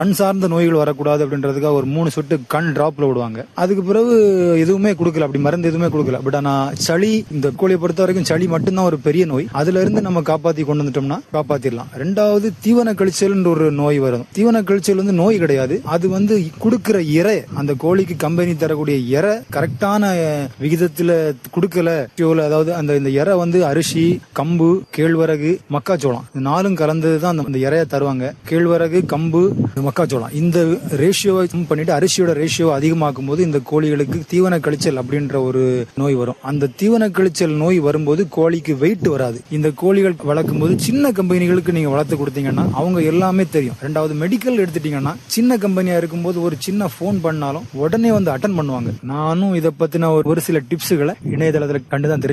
கண் சார்ந்த நோய்கள் வரக்கூடாது அப்படின்றதுக்காக ஒரு மூணு சொட்டு கண் டிராப்ல விடுவாங்க அதுக்கு பிறகு எதுவுமே கொடுக்கல அப்படி மருந்து எதுவுமே கொடுக்கல பட் ஆனா சளி இந்த கோழியை பொறுத்த வரைக்கும் சளி மட்டும்தான் ஒரு பெரிய நோய் அதுல இருந்து நம்ம காப்பாத்தி கொண்டு வந்துட்டோம்னா காப்பாத்திடலாம் ரெண்டாவது தீவன கழிச்சல்ன்ற ஒரு நோய் வரும் தீவன கழிச்சல் வந்து நோய் கிடையாது அது வந்து கொடுக்கிற இறை அந்த கோழிக்கு கம்பெனி தரக்கூடிய இறை கரெக்டான விகிதத்துல கொடுக்கல fuel, அதாவது அந்த இந்த இறை வந்து அரிசி கம்பு கேழ்வரகு மக்காச்சோளம் இந்த நாலும் கலந்தது தான் அந்த- அந்த இறைய தருவாங்க கேழ்வரகு கம்பு மக்காச்சோளம் இந்த ரேஷியோவை பண்ணிட்டு அரிசியோட ரேஷியோ அதிகமாக்கும் போது இந்த கோழிகளுக்கு தீவன கழிச்சல் அப்படின்ற ஒரு நோய் வரும் அந்த தீவன கழிச்சல் நோய் வரும்போது கோழிக்கு வெயிட் வராது இந்த கோழிகள் வளர்க்கும் போது சின்ன கம்பெனிகளுக்கு நீங்க வளர்த்து கொடுத்தீங்கன்னா அவங்க எல்லாமே தெரியும் ரெண்டாவது மெடிக்கல் எடுத்துட்டீங்கன்னா சின்ன கம்பெனியா இருக்கும்போது ஒரு சின்ன ஃபோன் பண்ணாலும் உடனே வந்து அட்டன் பண்ணுவாங்க நானும் இதை பத்தின ஒரு- ஒரு சில டிப்ஸுகளை இணையதளத்துல கண்டுதான் தெரிஞ்சு